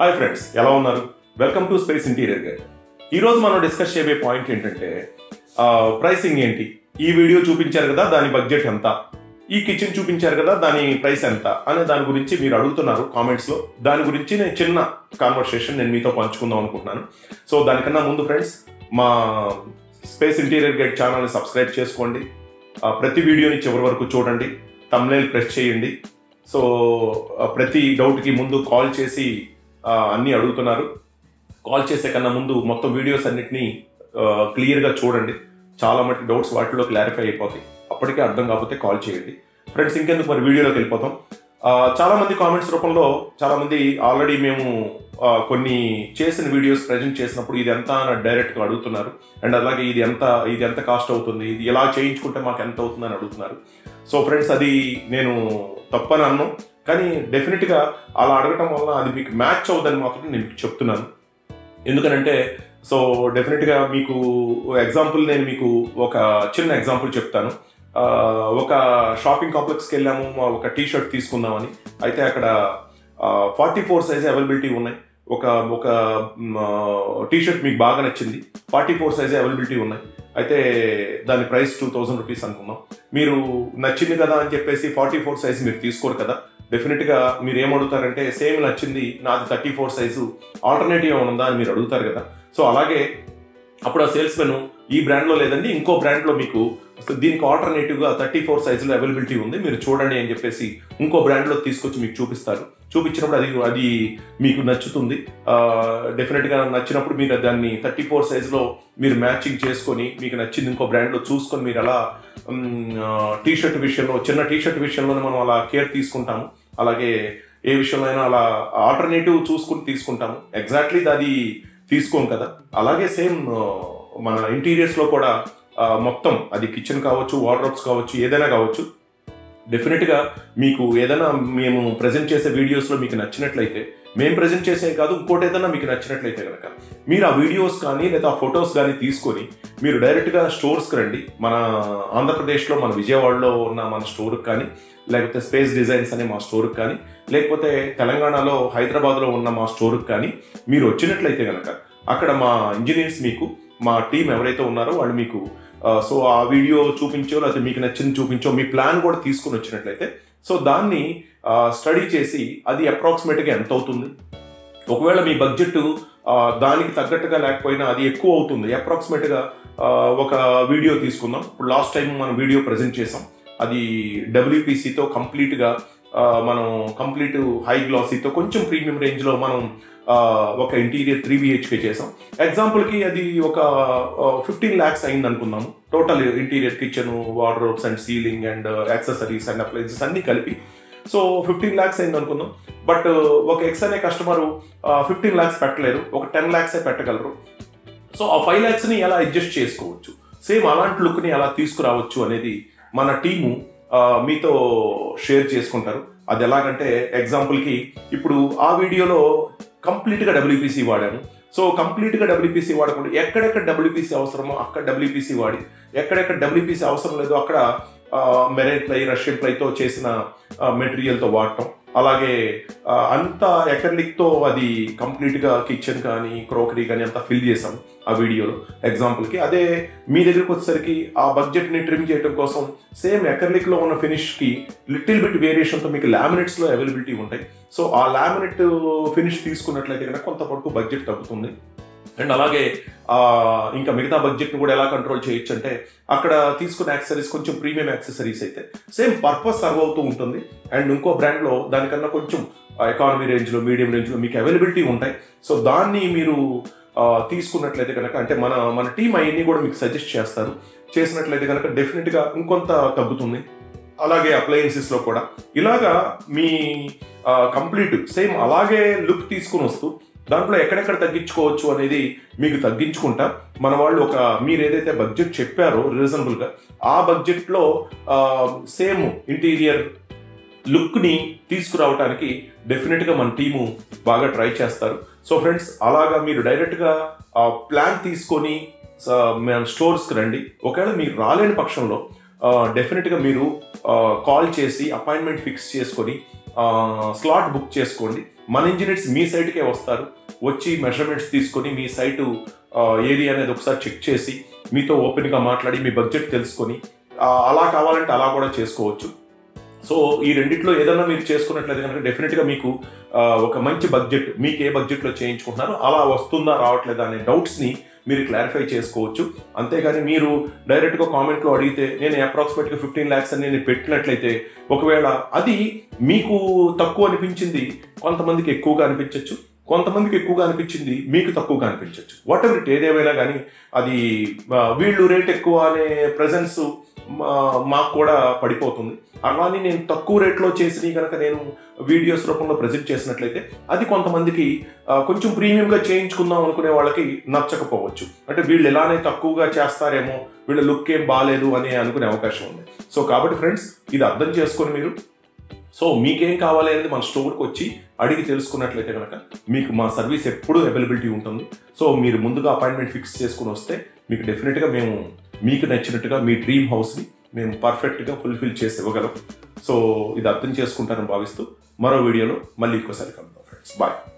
hi friends ఎలా ఉన్నారు welcome to space interior guide ఈ రోజు మనం డిస్కస్ చేయబోయే పాయింట్ ఏంటంటే ప్రైసింగ్ ఏంటి ఈ వీడియో చూపించారు కదా దాని బడ్జెట్ ఎంత ఈ కిచెన్ చూపించారు కదా దాని ప్రైస్ ఎంత అనే దాని గురించి మీరు అడుగుతున్నారు కామెంట్స్ లో దాని గురించి నేను చిన్న కాన్వర్సేషన్ నేను మీతో పంచుకుందాం అనుకుంటున్నాను సో దానికన్నా ముందు ఫ్రెండ్స్ మా స్పేస్ ఇంటీరియర్ గైడ్ ఛానల్ని సబ్స్క్రైబ్ చేసుకోండి ఆ, ప్రతి వీడియోని చివరి వరకు చూడండి తమ్నేల్ ప్రెస్ చేయండి సో ఆ, ప్రతి డౌట్కి ముందు కాల్ చేసి ఆ, అన్నీ అడుగుతున్నారు కాల్ చేసే కన్నా ముందు మొత్తం వీడియోస్ అన్నిటినీ క్లియర్గా చూడండి చాలా మట్టి డౌట్స్ వాటిలో క్లారిఫై అయిపోతాయి అప్పటికే అర్థం కాకపోతే కాల్ చేయండి ఫ్రెండ్స్ ఇంకెందుకు మరి వీడియోలోకి వెళ్ళిపోతాం ఆ, చాలా మంది కామెంట్స్ రూపంలో చాలా మంది ఆల్రెడీ మేము ఆ, కొన్ని చేసిన వీడియోస్ ప్రజెంట్ చేసినప్పుడు ఇది ఎంత అని డైరెక్ట్గా అడుగుతున్నారు అండ్ అలాగే ఇది ఎంత ఇది ఎంత కాస్ట్ అవుతుంది ఇది ఎలా చేయించుకుంటే మాకు ఎంత అవుతుంది అని అడుగుతున్నారు సో ఫ్రెండ్స్ అది నేను తప్పని అన్నాను కానీ డెఫినెట్గా అలా అడగటం వల్ల అది మీకు మ్యాచ్ అవుదని మాత్రం నేను మీకు చెప్తున్నాను ఎందుకనంటే సో డెఫినెట్గా మీకు ఎగ్జాంపుల్ నేను మీకు ఒక చిన్న ఎగ్జాంపుల్ చెప్తాను ఆ, ఒక షాపింగ్ కాంప్లెక్స్కి వెళ్ళాము మా ఒక టీ షర్ట్ తీసుకుందామని అయితే అక్కడ ఫార్టీ ఫోర్ సైజ్ అవైలబిలిటీ ఉన్నాయి ఒక ఒక టీ షర్ట్ మీకు బాగా నచ్చింది ఫార్టీ ఫోర్ సైజ్ అవైలబిలిటీ ఉన్నాయి అయితే దాని ప్రైస్ టూ థౌజండ్ రూపీస్ అనుకుందాం మీరు నచ్చింది కదా అని చెప్పేసి ఫార్టీ ఫోర్ సైజ్ మీరు తీసుకోరు కదా డెఫినెట్గా మీరు ఏమడుగుతారంటే సేమ్ నచ్చింది నాది థర్టీ ఫోర్ సైజు ఆల్టర్నేటివ్ ఏమైనా ఉందా అని మీరు అడుగుతారు కదా సో అలాగే అప్పుడు ఆ సేల్స్ మెన్ ఈ బ్రాండ్లో లేదండి ఇంకో బ్రాండ్లో మీకు సో దీనికి ఆల్టర్నేటివ్గా థర్టీ ఫోర్ సైజులో అవైలబిలిటీ ఉంది మీరు చూడండి అని చెప్పేసి ఇంకో బ్రాండ్లో తీసుకొచ్చి మీకు చూపిస్తారు చూపించినప్పుడు అది అది మీకు నచ్చుతుంది డెఫినెట్గా నచ్చినప్పుడు మీరు దాన్ని థర్టీ ఫోర్ సైజులో మీరు మ్యాచింగ్ చేసుకొని మీకు నచ్చింది ఇంకో బ్రాండ్లో చూసుకొని మీరు అలా టీ షర్ట్ విషయంలో చిన్న టీ షర్ట్ విషయంలోనే మనం అలా కేర్ తీసుకుంటాము అలాగే ఏ విషయంలో అయినా అలా ఆల్టర్నేటివ్ చూసుకుని తీసుకుంటాము ఎగ్జాక్ట్లీ అది తీసుకోం కదా అలాగే సేమ్ మన ఇంటీరియర్స్లో కూడా ఆ, మొత్తం అది కిచెన్ కావచ్చు వార్డ్రోబ్స్ కావచ్చు ఏదైనా కావచ్చు డెఫినెట్గా మీకు ఏదైనా మేము ప్రజెంట్ చేసే వీడియోస్లో మీకు నచ్చినట్లయితే మేము ప్రజెంట్ చేసే కాదు ఇంకోటి ఏదైనా మీకు నచ్చినట్లయితే కనుక మీరు ఆ వీడియోస్ కానీ లేదా ఆ ఫొటోస్ కానీ తీసుకొని మీరు డైరెక్ట్గా స్టోర్స్కి రండి మన ఆంధ్రప్రదేశ్లో మన విజయవాడలో ఉన్న మన స్టోర్కి కానీ లేకపోతే స్పేస్ డిజైన్స్ అనే మా స్టోర్కి కానీ లేకపోతే తెలంగాణలో హైదరాబాద్లో ఉన్న మా స్టోర్కి కానీ మీరు వచ్చినట్లయితే కనుక అక్కడ మా ఇంజనీర్స్ మీకు మా టీం ఎవరైతే ఉన్నారో వాళ్ళు మీకు ఆ, సో ఆ వీడియో చూపించో లేకపోతే మీకు నచ్చింది చూపించో మీ ప్లాన్ కూడా తీసుకుని వచ్చినట్లయితే సో దాన్ని స్టడీ చేసి అది అప్రాక్సిమేట్గా ఎంత అవుతుంది ఒకవేళ మీ బడ్జెట్ దానికి తగ్గట్టుగా లేకపోయినా అది ఎక్కువ అవుతుంది అప్రాక్సిమేట్గా ఒక వీడియో తీసుకుందాం ఇప్పుడు లాస్ట్ టైం మనం వీడియో ప్రజెంట్ చేసాం అది డబ్ల్యూపీసీతో కంప్లీట్గా మనం కంప్లీట్ హై గ్లాసీతో కొంచెం ప్రీమియం రేంజ్లో మనం ఆ, ఒక ఇంటీరియర్ త్రీ బిహెచ్కే చేసాం ఎగ్జాంపుల్కి అది ఒక ఫిఫ్టీన్ ల్యాక్స్ అయింది అనుకుందాము total interior kitchen wardrobes and ceiling and accessories and appliances అన్ని కలిపి సో ఫిఫ్టీన్ ల్యాక్స్ అయింది అనుకుందాం బట్ ఒక ఎక్స్ అనే కస్టమర్ ఫిఫ్టీన్ ల్యాక్స్ పెట్టలేరు ఒక టెన్ ల్యాక్సే పెట్టగలరు సో ఆ ఫైవ్ ల్యాక్స్ని ఎలా అడ్జస్ట్ చేసుకోవచ్చు సేమ్ అలాంటి లుక్ని ఎలా తీసుకురావచ్చు అనేది మన టీము ఆ, మీతో షేర్ చేసుకుంటారు అది ఎలాగంటే ఎగ్జాంపుల్కి ఇప్పుడు ఆ వీడియోలో కంప్లీట్గా డబ్ల్యూపీసీ వాడాను సో కంప్లీట్గా డబ్ల్యూపీసీ వాడకుండా ఎక్కడెక్కడ డబ్ల్యూపీసీ అవసరమో అక్కడ డబ్ల్యూపీసీ వాడి ఎక్కడెక్కడ డబ్ల్యూపీసీ అవసరం లేదో అక్కడ మెరైన్ ప్లై రష్యన్ ప్లైతో చేసిన మెటీరియల్తో వాడటం అలాగే ఆ, అంత ఎకర్లిక్తో అది కంప్లీట్గా కిచెన్ కానీ క్రోకరీ కానీ అంతా ఫిల్ చేసాం ఆ వీడియోలో ఎగ్జాంపుల్కి అదే మీ దగ్గరికి వచ్చేసరికి ఆ బడ్జెట్ని ట్రిమ్ చేయడం కోసం సేమ్ ఎకర్లిక్లో ఉన్న ఫినిష్కి లిటిల్ బిట్ వేరియేషన్తో మీకు లామినేట్స్లో అవైలబిలిటీ ఉంటాయి సో ఆ లామినేట్ ఫినిష్ తీసుకున్నట్లయితే కనుక కొంత వరకు బడ్జెట్ తగ్గుతుంది అండ్ అలాగే ఆ, ఇంకా మిగతా బడ్జెట్ని కూడా ఎలా కంట్రోల్ చేయొచ్చు అంటే అక్కడ తీసుకున్న యాక్సెసరీస్ కొంచెం ప్రీమియం యాక్సెసరీస్ అయితే సేమ్ పర్పస్ సర్వ్ అవుతూ ఉంటుంది అండ్ ఇంకో బ్రాండ్లో దానికన్నా కొంచెం ఎకానమీ రేంజ్లో మీడియం రేంజ్లో మీకు అవైలబిలిటీ ఉంటాయి సో దాన్ని మీరు ఆ, తీసుకున్నట్లయితే కనుక అంటే మన మన టీం అవన్నీ కూడా మీకు సజెస్ట్ చేస్తారు చేసినట్లయితే కనుక డెఫినెట్గా ఇంకొంత తగ్గుతుంది అలాగే అప్లయన్సెస్లో కూడా ఇలాగా మీ కంప్లీట్ సేమ్ అలాగే లుక్ తీసుకుని వస్తూ దాంట్లో ఎక్కడెక్కడ తగ్గించుకోవచ్చు అనేది మీకు తగ్గించుకుంటా మన వాళ్ళు ఒక మీరు ఏదైతే బడ్జెట్ చెప్పారో రీజనబుల్గా ఆ బడ్జెట్లో సేమ్ ఇంటీరియర్ లుక్ని తీసుకురావడానికి డెఫినెట్గా మన టీము బాగా ట్రై చేస్తారు సో ఫ్రెండ్స్ అలాగా మీరు డైరెక్ట్గా ప్లాన్ తీసుకొని మన స్టోర్స్కి రండి ఒకవేళ మీరు రాలేని పక్షంలో డెఫినెట్గా మీరు కాల్ చేసి అపాయింట్మెంట్ ఫిక్స్ చేసుకొని స్లాట్ బుక్ చేసుకోండి మన ఇంజనీర్స్ మీ సైట్కే వస్తారు వచ్చి మెజర్మెంట్స్ తీసుకొని మీ సైటు ఏది అనేది ఒకసారి చెక్ చేసి మీతో ఓపెన్గా మాట్లాడి మీ బడ్జెట్ తెలుసుకొని ఆ, అలా కావాలంటే అలా కూడా చేసుకోవచ్చు సో ఈ రెండిట్లో ఏదైనా మీరు చేసుకున్నట్లయితే కనుక డెఫినెట్గా మీకు ఆ, ఒక మంచి బడ్జెట్ మీకు ఏ బడ్జెట్లో చేయించుకుంటున్నారో అలా వస్తుందా రావట్లేదా అనే డౌట్స్ని మీరు క్లారిఫై చేసుకోవచ్చు అంతేగాని మీరు డైరెక్ట్గా కామెంట్లో అడిగితే నేను అప్రాక్సిమేట్గా ఫిఫ్టీన్ ల్యాక్స్ అని నేను పెట్టినట్లయితే ఒకవేళ అది మీకు తక్కువ అనిపించింది కొంతమందికి ఎక్కువగా అనిపించవచ్చు కొంతమందికి ఎక్కువగా అనిపించింది మీకు తక్కువగా అనిపించవచ్చు వాట్ ఎవర్ ఇట్ ఏదేమైనా కానీ అది ఆ, వీళ్ళు రేట్ ఎక్కువ అనే ప్రజెన్స్ మాకు కూడా పడిపోతుంది అలానే నేను తక్కువ రేట్లో చేసి కనుక నేను వీడియోస్ రూపంలో ప్రజెంట్ చేసినట్లయితే అది కొంతమందికి ఆ, కొంచెం ప్రీమియంగా చేయించుకుందాం అనుకునే వాళ్ళకి నచ్చకపోవచ్చు అంటే వీళ్ళు ఎలానే తక్కువగా చేస్తారేమో వీళ్ళ లుక్ ఏం బాగాలేదు అని అనుకునే అవకాశం ఉంది సో కాబట్టి ఫ్రెండ్స్ ఇది అర్థం చేసుకొని మీరు సో మీకేం కావాలి అనేది మన స్టోర్కి వచ్చి అడిగి తెలుసుకున్నట్లయితే కనుక మీకు మా సర్వీస్ ఎప్పుడూ అవైలబిలిటీ ఉంటుంది సో మీరు ముందుగా అపాయింట్మెంట్ ఫిక్స్ చేసుకుని వస్తే మీకు డెఫినెట్గా మేము మీకు నచ్చినట్టుగా మీ డ్రీమ్ హౌస్ని మేము పర్ఫెక్ట్గా ఫుల్ఫిల్ చేసి ఇవ్వగలం సో ఇది అర్థం చేసుకుంటారని భావిస్తూ మరో వీడియోలో మళ్ళీ ఇంకోసారి కలుద్దాం ఫ్రెండ్స్ బాయ్